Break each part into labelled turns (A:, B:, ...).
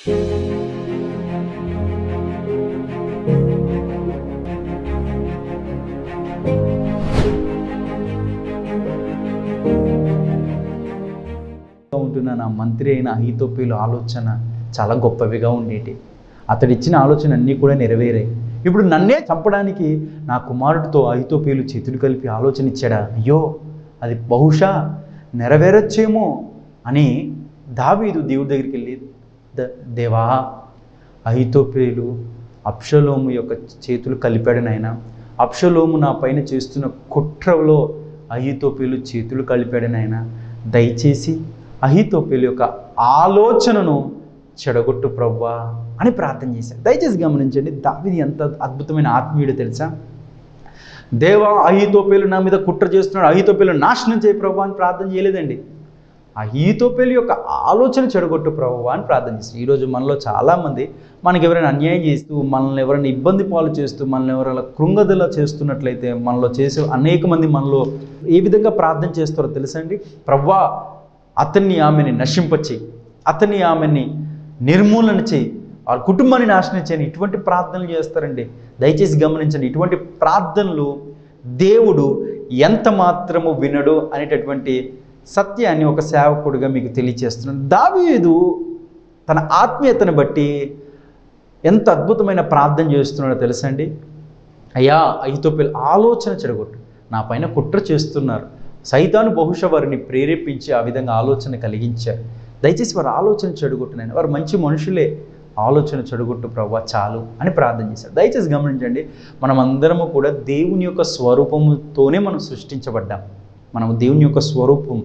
A: ఉంటున్న నా మంత్రి అయిన అహితోపేలు ఆలోచన చాలా గొప్పవిగా ఉండేటి అతడిచ్చిన ఆలోచన అన్నీ కూడా నెరవేరాయి ఇప్పుడు నన్నే చంపడానికి నా కుమారుడితో అహితోపేలు చేతులు కలిపి ఆలోచన ఇచ్చాడా అయ్యో అది బహుశా నెరవేరొచ్చేమో అని దావీదు దేవుడి దగ్గరికి వెళ్ళి "ద- దేవా అహితోపేలు అప్షలోము యొక్క చేతులు కలిపాడు నాయన అప్షలోము నా పైన చేస్తున్న కుట్రలో అహితోపేలు చేతులు కలిపాడు నాయన దయచేసి అహితోపేలు యొక్క ఆలోచనను చెడగొట్టు ప్రవ్వా అని ప్రార్థన చేశాడు దయచేసి గమనించండి దావిది ఎంత అద్భుతమైన ఆత్మీయుడు తెలుసా దేవా అహితోపేలు నా మీద కుట్ర చేస్తున్నాడు అహితోపేలు నాశనం చేయ ప్రభు అని ప్రార్థన చేయలేదండి అహితోపేలు యొక్క ఆలోచన చెడగొట్టు ప్రభు అని ప్రార్థన చేస్తారు ఈరోజు మనలో చాలామంది మనకి ఎవరైనా అన్యాయం చేస్తూ మనల్ని ఎవరైనా ఇబ్బంది పాలు చేస్తూ మనల్ని ఎవరైనా కృంగదలా చేస్తున్నట్లయితే మనలో చేసే అనేక మంది మనలో ఏ విధంగా ప్రార్థన చేస్తారో తెలుసండి ప్రవ్వా అతన్ని ఆమెని నశింపచేయి అతన్ని ఆమెని నిర్మూలన చేయి ఆ కుటుంబాన్ని నాశనం చేయని ఇటువంటి ప్రార్థనలు చేస్తారండి దయచేసి గమనించండి ఇటువంటి ప్రార్థనలు దేవుడు ఎంత మాత్రము వినడు అనేటటువంటి సత్యాన్ని ఒక సేవకుడిగా మీకు తెలియచేస్తున్నాను దావీదు తన ఆత్మీయతను బట్టి ఎంత అద్భుతమైన ప్రార్థన చేస్తున్నాడో తెలుసండి అయ్యా అహితోపేలు ఆలోచన చెడగొట్టు నా పైన కుట్ర చేస్తున్నారు సైతాను బహుశా వారిని ప్రేరేపించి ఆ విధంగా ఆలోచన కలిగించారు దయచేసి వారు ఆలోచన చెడగొట్టునని వారు మంచి మనుషులే ఆలోచన చెడగొట్టు ప్రవ్వా చాలు అని ప్రార్థన చేశారు దయచేసి గమనించండి మనం అందరము కూడా దేవుని యొక్క స్వరూపముతోనే మనం సృష్టించబడ్డాం మనం దేవుని యొక్క స్వరూపం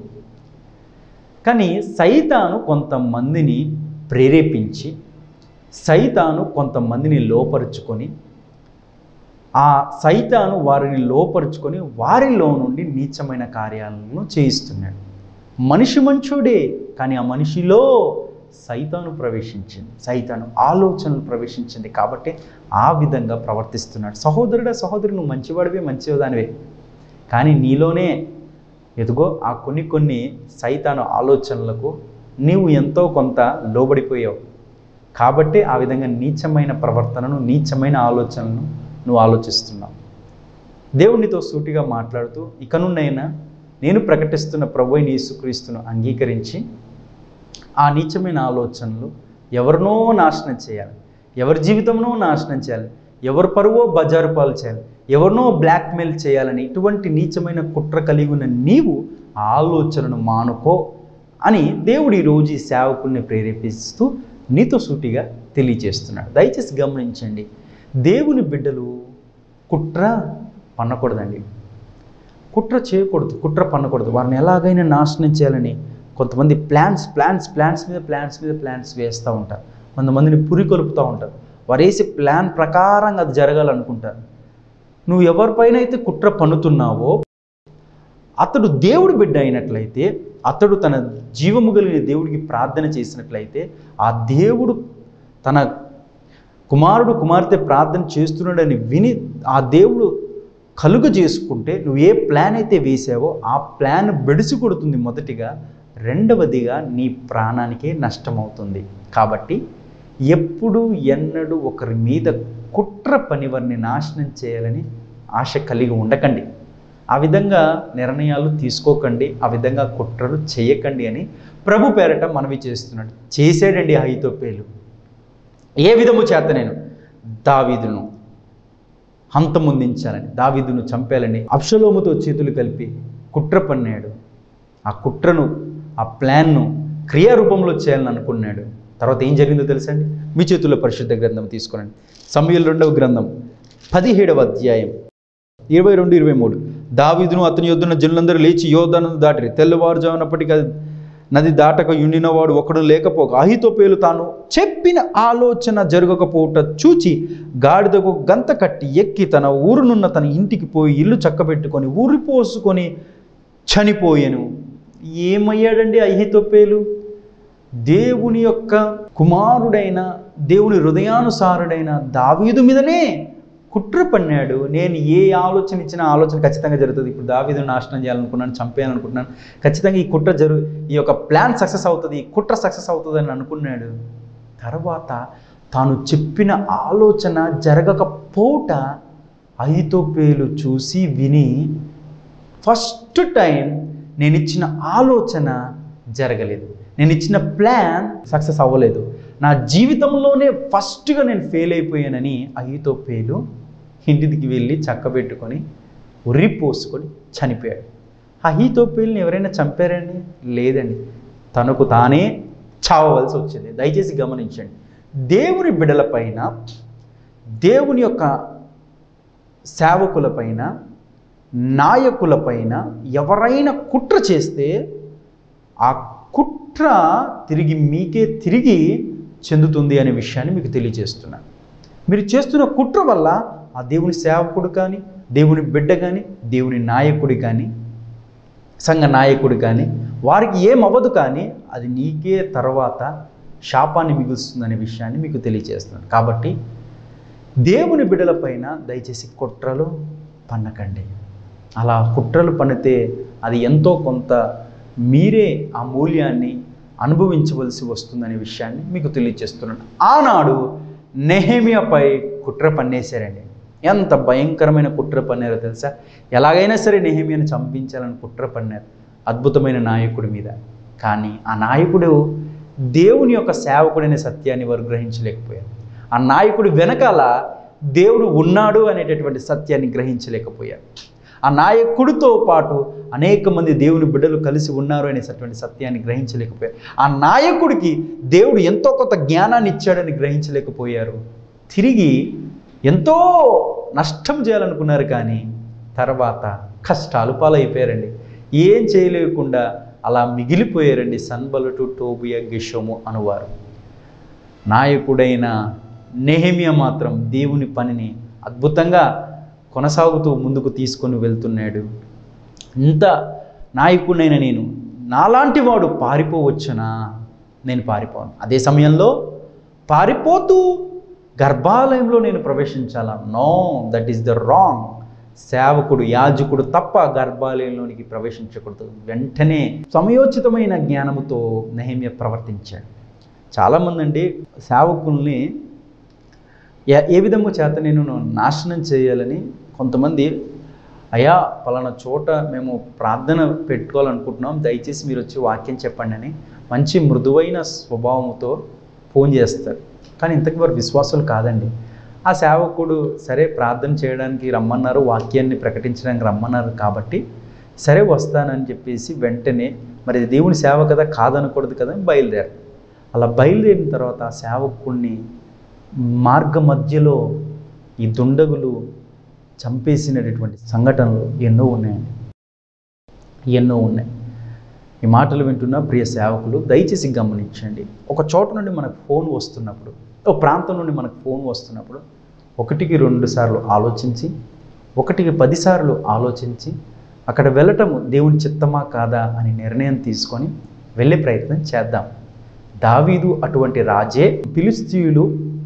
A: కానీ సైతాను కొంతమందిని ప్రేరేపించి సైతాను కొంతమందిని లోపరుచుకొని ఆ సైతాను వారిని లోపరుచుకొని వారిలో నుండి నీచమైన కార్యాలను చేయిస్తున్నాడు మనిషి మంచోడే కానీ ఆ మనిషిలో సైతాను ప్రవేశించింది సైతాను ఆలోచనలు ప్రవేశించింది కాబట్టి ఆ విధంగా ప్రవర్తిస్తున్నాడు సహోదరుడా సహోదరు నువ్వు మంచివాడివే మంచిదానివే కానీ నీలోనే ఎదుగో ఆ కొన్ని కొన్ని సైతాను ఆలోచనలకు నీవు ఎంతో కొంత లోబడిపోయావు కాబట్టి ఆ విధంగా నీచమైన ప్రవర్తనను నీచమైన ఆలోచనలను నువ్వు ఆలోచిస్తున్నావు దేవునితో సూటిగా మాట్లాడుతూ ఇక నుండైనా నేను ప్రకటిస్తున్న ప్రభు అయిన యేసుక్రీస్తును అంగీకరించి ఆ నీచమైన ఆలోచనలు ఎవరినో నాశనం చేయాలి ఎవరి జీవితంలో నాశనం చేయాలి ఎవరి పరువో బజారు పాలు చేయాలి ఎవరినో బ్లాక్మెయిల్ చేయాలని ఇటువంటి నీచమైన కుట్ర కలిగి ఉన్న నీవు ఆ ఆలోచనను మానుకో అని దేవుడు ఈరోజు ఈ సేవకుల్ని ప్రేరేపిస్తూ నీతో సూటిగా తెలియజేస్తున్నాడు దయచేసి గమనించండి దేవుని బిడ్డలు కుట్ర పన్నకూడదండి కుట్ర చేయకూడదు కుట్ర పన్నకూడదు వారిని ఎలాగైనా నాశనం చేయాలని కొంతమంది ప్లాన్స్ ప్లాన్స్ ప్లాన్స్ మీద ప్లాన్స్ మీద ప్లాన్స్ వేస్తూ ఉంటారు కొంతమందిని పురికొల్పుతూ ఉంటారు వారు వేసే ప్లాన్ ప్రకారంగా అది జరగాలనుకుంటారు నువ్వు ఎవరిపైన అయితే కుట్ర పన్నుతున్నావో అతడు దేవుడి బిడ్డ అయినట్లయితే అతడు తన జీవము కలిగిన దేవుడికి ప్రార్థన చేసినట్లయితే ఆ దేవుడు తన కుమారుడు కుమార్తె ప్రార్థన చేస్తున్నాడని విని ఆ దేవుడు కలుగ చేసుకుంటే నువ్వు ఏ ప్లాన్ అయితే వేసావో ఆ ప్లాన్ బెడిసి కొడుతుంది మొదటిగా రెండవదిగా నీ ప్రాణానికే నష్టమవుతుంది కాబట్టి ఎప్పుడు ఎన్నడూ ఒకరి మీద కుట్ర పని వారిని నాశనం చేయాలని ఆశ కలిగి ఉండకండి ఆ విధంగా నిర్ణయాలు తీసుకోకండి ఆ విధంగా కుట్రలు చేయకండి అని ప్రభు పేరట మనవి చేస్తున్నాడు చేసాడండి హైతోపేలు ఏ విధము చేత నేను దావీదును హంతముందించాలని దావీదును చంపేయాలని అప్షలోముతో చేతులు కలిపి కుట్ర పన్నాడు ఆ కుట్రను ఆ ప్లాన్ను క్రియారూపంలో చేయాలని అనుకున్నాడు తర్వాత ఏం జరిగిందో తెలుసండి మీ చేతుల్లో పరిశుద్ధ గ్రంథం తీసుకోనండి సమయంలో రెండవ గ్రంథం పదిహేడవ అధ్యాయం ఇరవై రెండు ఇరవై మూడు దావీదును అతని యొద్దున జనులందరూ లేచి యోధను దాటిరి తెల్లవారుజామునప్పటికీ అది నది దాటక యుండినవాడు ఒకడు లేకపోక అహితోపేలు తాను చెప్పిన ఆలోచన జరగకపోవట చూచి గాడిదకు గంత కట్టి ఎక్కి తన ఊరునున్న తన ఇంటికి పోయి ఇల్లు చక్కబెట్టుకొని ఊరి పోసుకొని చనిపోయాను ఏమయ్యాడండి అహితోపేలు దేవుని యొక్క కుమారుడైన దేవుని హృదయానుసారుడైన దావీదు మీదనే కుట్ర పన్నాడు నేను ఏ ఆలోచన ఇచ్చినా ఆలోచన ఖచ్చితంగా జరుగుతుంది ఇప్పుడు దావీదును నాశనం చేయాలనుకున్నాను చంపేయాలనుకుంటున్నాను ఖచ్చితంగా ఈ కుట్ర జరు ఈ యొక్క ప్లాన్ సక్సెస్ అవుతుంది ఈ కుట్ర సక్సెస్ అవుతుంది అని అనుకున్నాడు తర్వాత తాను చెప్పిన ఆలోచన జరగకపోట ఐతోపేలు చూసి విని ఫస్ట్ టైం నేను ఇచ్చిన ఆలోచన జరగలేదు నేను ఇచ్చిన ప్లాన్ సక్సెస్ అవ్వలేదు నా జీవితంలోనే ఫస్ట్గా నేను ఫెయిల్ అయిపోయానని అహితోపేలు ఇంటికి వెళ్ళి చక్కబెట్టుకొని ఉర్రి పోసుకొని చనిపోయాడు అహితోపేలుని ఎవరైనా చంపారండి లేదండి తనకు తానే చావవలసి వచ్చింది దయచేసి గమనించండి దేవుని బిడలపైన దేవుని యొక్క సేవకులపైన నాయకులపైన ఎవరైనా కుట్ర చేస్తే ఆ కుట్ర తిరిగి మీకే తిరిగి చెందుతుంది అనే విషయాన్ని మీకు తెలియజేస్తున్నాను మీరు చేస్తున్న కుట్ర వల్ల ఆ దేవుని సేవకుడు కానీ దేవుని బిడ్డ కానీ దేవుని నాయకుడి కానీ సంఘ నాయకుడు కానీ వారికి ఏమవ్వదు కానీ అది నీకే తర్వాత శాపాన్ని మిగులుస్తుందనే విషయాన్ని మీకు తెలియజేస్తున్నాను కాబట్టి దేవుని బిడలపైన దయచేసి కుట్రలు పన్నకండి అలా కుట్రలు పన్నితే అది ఎంతో కొంత మీరే ఆ మూల్యాన్ని అనుభవించవలసి వస్తుందనే విషయాన్ని మీకు తెలియజేస్తున్నాను ఆనాడు నెహేమియాపై కుట్ర పన్నేశారండి ఎంత భయంకరమైన కుట్ర పన్నారో తెలుసా ఎలాగైనా సరే నెహేమియాను చంపించాలని కుట్ర పన్నారు అద్భుతమైన నాయకుడి మీద కానీ ఆ నాయకుడు దేవుని యొక్క సేవకుడైన సత్యాన్ని వారు గ్రహించలేకపోయారు ఆ నాయకుడి వెనకాల దేవుడు ఉన్నాడు అనేటటువంటి సత్యాన్ని గ్రహించలేకపోయారు ఆ నాయకుడితో పాటు అనేక మంది దేవుని బిడ్డలు కలిసి ఉన్నారు అనేటటువంటి సత్యాన్ని గ్రహించలేకపోయారు ఆ నాయకుడికి దేవుడు ఎంతో కొంత జ్ఞానాన్ని ఇచ్చాడని గ్రహించలేకపోయారు తిరిగి ఎంతో నష్టం చేయాలనుకున్నారు కానీ తర్వాత కష్టాలు పాలైపోయారండి ఏం చేయలేకుండా అలా మిగిలిపోయారండి సన్బలటు టోబియా గిషోము అనువారు నాయకుడైన నెహమియా మాత్రం దేవుని పనిని అద్భుతంగా కొనసాగుతూ ముందుకు తీసుకొని వెళ్తున్నాడు ఇంత నాయకుడైన నేను నాలాంటి వాడు పారిపోవచ్చునా నేను పారిపోను అదే సమయంలో పారిపోతూ గర్భాలయంలో నేను ప్రవేశించాలా no that is the wrong సేవకుడు యాజకుడు తప్ప గర్భాలయంలోనికి ప్రవేశించకూడదు వెంటనే సమయోచితమైన జ్ఞానముతో నహిమ్య ప్రవర్తించాడు చాలామంది అండి సేవకుల్ని ఏ- ఏ విధము చేత నేను నాశనం చేయాలని కొంతమంది అయ్యా పలానా చోట మేము ప్రార్థన పెట్టుకోవాలనుకుంటున్నాం దయచేసి మీరు వచ్చి వాక్యం చెప్పండి అని మంచి మృదువైన స్వభావంతో ఫోన్ చేస్తారు కానీ ఇంతకు వారు విశ్వాసులు కాదండి ఆ సేవకుడు సరే ప్రార్థన చేయడానికి రమ్మన్నారు వాక్యాన్ని ప్రకటించడానికి రమ్మన్నారు కాబట్టి సరే వస్తానని చెప్పేసి వెంటనే మరి దేవుని సేవ కదా కాదనకూడదు కదా అని బయలుదేరారు అలా బయలుదేరిన తర్వాత ఆ సేవకుడిని మార్గ మధ్యలో ఈ దుండగులు చంపేసినటువంటి సంఘటనలు ఎన్నో ఉన్నాయండి ఎన్నో ఉన్నాయి ఈ మాటలు వింటున్న ప్రియ సేవకులు దయచేసి గమనించండి ఒక చోట నుండి మనకు ఫోన్ వస్తున్నప్పుడు ఒక ప్రాంతం నుండి మనకు ఫోన్ వస్తున్నప్పుడు ఒకటికి రెండు సార్లు ఆలోచించి ఒకటికి పదిసార్లు ఆలోచించి అక్కడ వెళ్ళటం దేవుని చిత్తమా కాదా అని నిర్ణయం తీసుకొని వెళ్ళే ప్రయత్నం చేద్దాం దావీదు అటువంటి రాజే ఫిలిస్తీయులు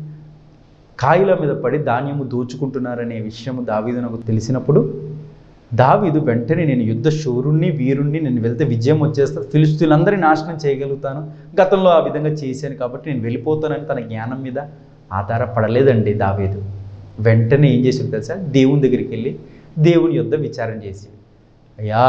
A: కాయల మీద పడి ధాన్యము దోచుకుంటున్నారనే విషయం దావీదునకు తెలిసినప్పుడు దావీదు వెంటనే నేను యుద్ధ శూరుణ్ణి వీరుణ్ణి నేను వెళ్తే విజయం వచ్చేస్తాను ఫిలిస్తీన్లందరినీ నాశనం చేయగలుగుతాను గతంలో ఆ విధంగా చేశాను కాబట్టి నేను వెళ్ళిపోతానని తన జ్ఞానం మీద ఆధారపడలేదండి దావీదు వెంటనే ఏం చేసాడు తెలుసా దేవుని దగ్గరికి వెళ్ళి దేవుని యుద్ధ విచారణ చేసి అయ్యా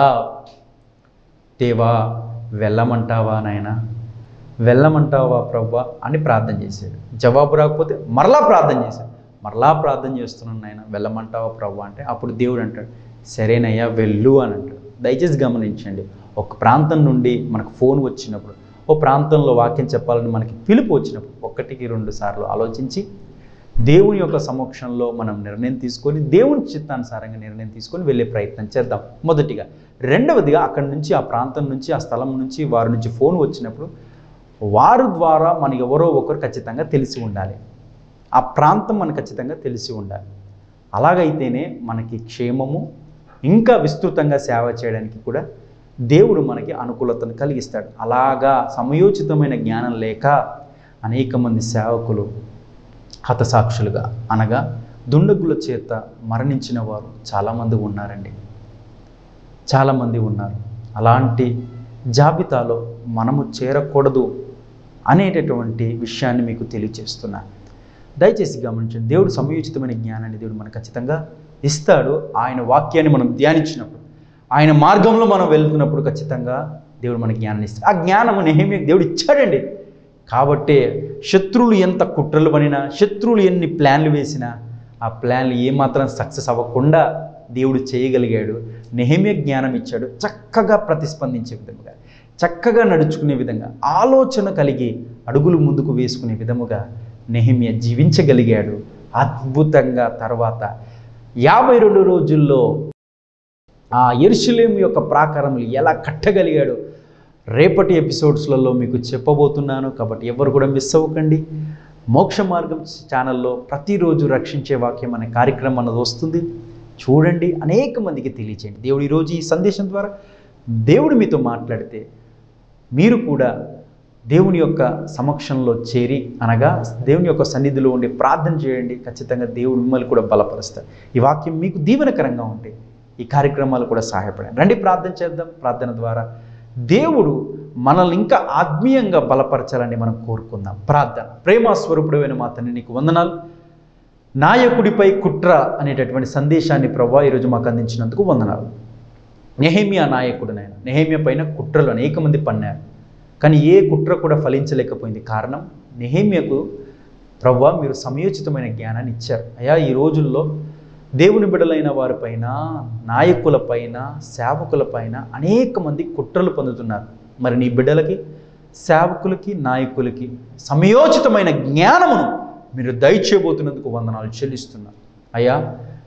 A: దేవా వెళ్ళమంటావా నాయనా వెళ్ళమంటావా ప్రభా అని ప్రార్థన చేశాడు జవాబు రాకపోతే మరలా ప్రార్థన చేశాడు మరలా ప్రార్థన చేస్తున్నాను నాయన వెళ్ళమంటావా ప్రభు అంటే అప్పుడు దేవుడు అంటాడు సరేనయ్యా వెళ్ళు అని అంటాడు దయచేసి గమనించండి ఒక ప్రాంతం నుండి మనకు ఫోన్ వచ్చినప్పుడు ఓ ప్రాంతంలో వాక్యం చెప్పాలని మనకి పిలుపు వచ్చినప్పుడు ఒకటికి రెండు సార్లు ఆలోచించి దేవుని యొక్క సమక్షంలో మనం నిర్ణయం తీసుకొని దేవుని చిత్తానుసారంగా నిర్ణయం తీసుకొని వెళ్ళే ప్రయత్నం చేద్దాం మొదటిగా రెండవదిగా అక్కడి నుంచి ఆ ప్రాంతం నుంచి ఆ స్థలం నుంచి వారి నుంచి ఫోన్ వచ్చినప్పుడు వారి ద్వారా మన ఎవరో ఒకరు ఖచ్చితంగా తెలిసి ఉండాలి ఆ ప్రాంతం మనకు ఖచ్చితంగా తెలిసి ఉండాలి అలాగైతేనే మనకి క్షేమము ఇంకా విస్తృతంగా సేవ చేయడానికి కూడా దేవుడు మనకి అనుకూలతను కలిగిస్తాడు అలాగా సమయోచితమైన జ్ఞానం లేక అనేక మంది సేవకులు హతసాక్షులుగా అనగా దుండగుల చేత మరణించిన వారు చాలామంది ఉన్నారండి చాలామంది ఉన్నారు అలాంటి జాబితాలో మనము చేరకూడదు అనేటటువంటి విషయాన్ని మీకు తెలియచేస్తున్నాను దయచేసి గమనించండి దేవుడు సమయోచితమైన జ్ఞానాన్ని దేవుడు మనకు ఖచ్చితంగా ఇస్తాడు ఆయన వాక్యాన్ని మనం ధ్యానించినప్పుడు ఆయన మార్గంలో మనం వెళ్తున్నప్పుడు ఖచ్చితంగా దేవుడు మన జ్ఞానాన్ని ఇస్తాడు ఆ జ్ఞానము నెహమి దేవుడు ఇచ్చాడండి కాబట్టే శత్రువులు ఎంత కుట్రలు పనినా శత్రువులు ఎన్ని ప్లాన్లు వేసినా ఆ ప్లాన్లు ఏమాత్రం సక్సెస్ అవ్వకుండా దేవుడు చేయగలిగాడు నెహమ్య జ్ఞానం ఇచ్చాడు చక్కగా ప్రతిస్పందించే విధముగా చక్కగా నడుచుకునే విధంగా ఆలోచన కలిగి అడుగులు ముందుకు వేసుకునే విధముగా నెహమ్య జీవించగలిగాడు అద్భుతంగా తర్వాత యాభై రెండు రోజుల్లో ఆ ఎరుషులేం యొక్క ప్రాకారములు ఎలా కట్టగలిగాడు రేపటి ఎపిసోడ్స్లలో మీకు చెప్పబోతున్నాను కాబట్టి ఎవరు కూడా మిస్ అవ్వకండి మోక్ష మార్గం ఛానల్లో ప్రతిరోజు రక్షించే వాక్యం అనే కార్యక్రమం అన్నది వస్తుంది చూడండి అనేక మందికి తెలియచేయండి దేవుడు ఈరోజు ఈ సందేశం ద్వారా దేవుడు మీతో మాట్లాడితే మీరు కూడా దేవుని యొక్క సమక్షంలో చేరి అనగా దేవుని యొక్క సన్నిధిలో ఉండి ప్రార్థన చేయండి ఖచ్చితంగా దేవుడు మిమ్మల్ని కూడా బలపరుస్తారు ఈ వాక్యం మీకు దీవెనకరంగా ఉంటే ఈ కార్యక్రమాలు కూడా సహాయపడండి రండి ప్రార్థన చేద్దాం ప్రార్థన ద్వారా దేవుడు మనల్ని ఇంకా ఆత్మీయంగా బలపరచాలని మనం కోరుకుందాం ప్రార్థన ప్రేమ స్వరూపుడమైన మా తండ్రి నీకు వందనాలు నాయకుడిపై కుట్ర అనేటటువంటి సందేశాన్ని ప్రభా ఈరోజు మాకు అందించినందుకు వందనాలు నెహేమియా నాయకుడు నాయన నెహేమియా పైన కుట్రలు అనేక మంది పన్నారు కానీ ఏ కుట్ర కూడా ఫలించలేకపోయింది కారణం నెహేమియకు ప్రవ్వా మీరు సమయోచితమైన జ్ఞానాన్ని ఇచ్చారు అయా ఈ రోజుల్లో దేవుని బిడలైన వారిపైన నాయకులపైన సేవకులపైన అనేక మంది కుట్రలు పొందుతున్నారు మరి నీ బిడ్డలకి సేవకులకి నాయకులకి సమయోచితమైన జ్ఞానమును మీరు దయచేయబోతున్నందుకు వందనాలు చెల్లిస్తున్నారు అయ్యా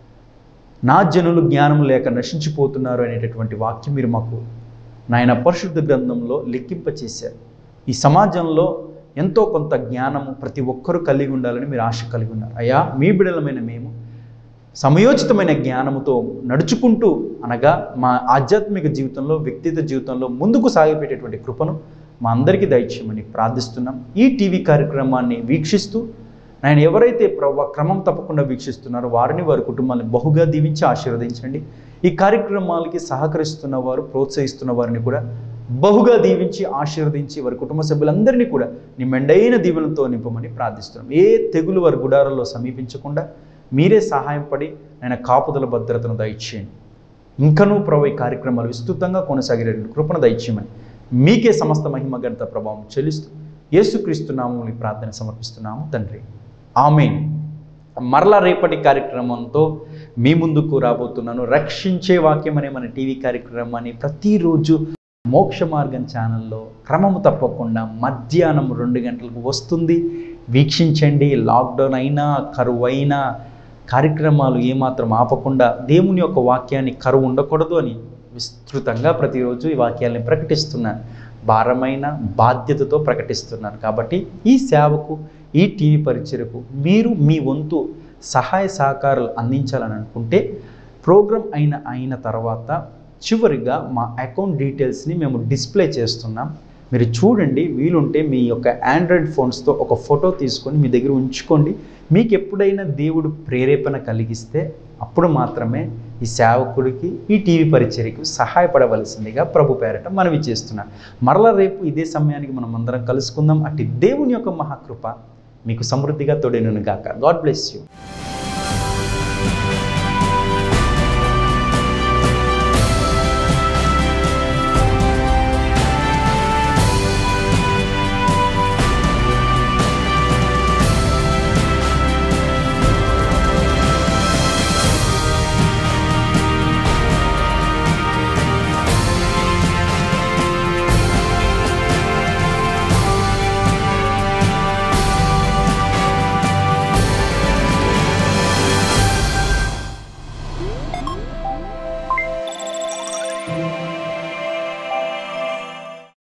A: నా జనులు జ్ఞానం లేక నశించిపోతున్నారు అనేటటువంటి వాక్యం మీరు మాకు నాయన పరిశుద్ధ గ్రంథంలో లెక్కింపచేశారు ఈ సమాజంలో ఎంతో కొంత జ్ఞానము ప్రతి ఒక్కరూ కలిగి ఉండాలని మీరు ఆశ కలిగి ఉన్నారు అయ్యా మీ బిడలమైన మేము సమయోచితమైన జ్ఞానముతో నడుచుకుంటూ అనగా మా ఆధ్యాత్మిక జీవితంలో వ్యక్తిగత జీవితంలో ముందుకు సాగిపెట్టేటువంటి కృపను మా అందరికీ దయచేయమని ప్రార్థిస్తున్నాం ఈ టీవీ కార్యక్రమాన్ని వీక్షిస్తూ ఆయన ఎవరైతే ప్రభు క్రమం తప్పకుండా వీక్షిస్తున్నారో వారిని వారి కుటుంబాన్ని బహుగా దీవించి ఆశీర్వదించండి ఈ కార్యక్రమాలకి సహకరిస్తున్న వారు ప్రోత్సహిస్తున్న వారిని కూడా బహుగా దీవించి ఆశీర్వదించి వారి కుటుంబ సభ్యులందరినీ కూడా నీ మెండైన దీవులతో నింపమని ప్రార్థిస్తున్నాం ఏ తెగులు వారి గుడారాల్లో సమీపించకుండా మీరే సహాయం పడి ఆయన కాపుదల భద్రతను దయచేయండి ఇంకనూ ప్రభు ఈ కార్యక్రమాలు విస్తృతంగా కొనసాగే కృపను దయచేయమని మీకే సమస్త మహిమ గణిత ప్రభావం చెల్లిస్తూ యేసుక్రీస్తు నామముని ప్రార్థన సమర్పిస్తున్నాము తండ్రి ఆమెన్ మరలా రేపటి కార్యక్రమంతో మీ ముందుకు రాబోతున్నాను రక్షించే వాక్యం అనే మన టీవీ కార్యక్రమాన్ని ప్రతిరోజు మోక్ష మార్గం ఛానల్లో క్రమము తప్పకుండా మధ్యాహ్నం రెండు గంటలకు వస్తుంది వీక్షించండి లాక్డౌన్ అయినా కరువు అయినా కార్యక్రమాలు ఏమాత్రం ఆపకుండా దేవుని యొక్క వాక్యాన్ని కరువు ఉండకూడదు అని విస్తృతంగా ప్రతిరోజు ఈ వాక్యాల్ని ప్రకటిస్తున్నాను భారమైన బాధ్యతతో ప్రకటిస్తున్నాను కాబట్టి ఈ సేవకు ఈ టీవీ పరిచయకు మీరు మీ వంతు సహాయ సహకారాలు అందించాలని అనుకుంటే ప్రోగ్రాం అయిన అయిన తర్వాత చివరిగా మా అకౌంట్ డీటెయిల్స్ని మేము డిస్ప్లే చేస్తున్నాం మీరు చూడండి వీలుంటే మీ యొక్క ఆండ్రాయిడ్ ఫోన్స్తో ఒక ఫోటో తీసుకొని మీ దగ్గర ఉంచుకోండి మీకు ఎప్పుడైనా దేవుడు ప్రేరేపణ కలిగిస్తే అప్పుడు మాత్రమే ఈ సేవకుడికి ఈ టీవీ పరిచర్యకు సహాయపడవలసిందిగా ప్రభు పేరట మనవి చేస్తున్నాను మరలా రేపు ఇదే సమయానికి మనం అందరం కలుసుకుందాం అట్టి దేవుని యొక్క మహాకృప మీకు సమృద్ధిగా తోడేను గాక గాడ్ బ్లెస్ యూ